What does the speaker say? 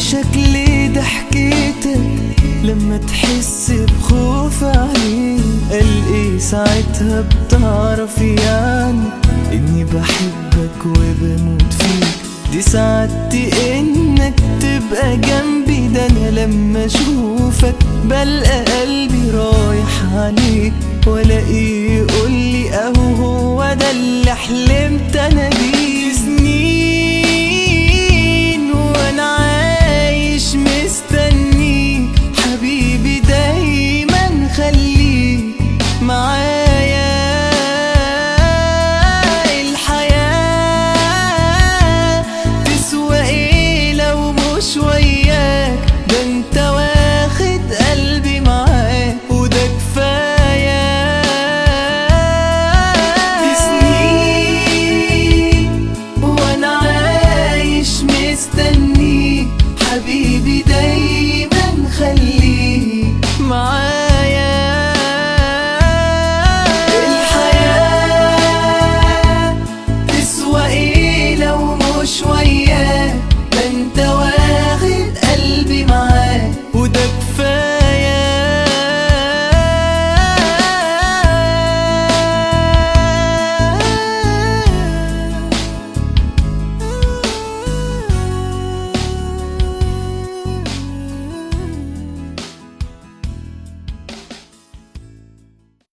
شكل ضحكتك لما تحس بخوف عليه قال ايه ساعتها بتعرف يعني اني بحبك وبموت فيك دي سعادتي انك تبقى جنبي ده انا لما اشوفك بلقى قلبي رايح عليك والاقيه يقولي اهو هو ده اللي حلمت انا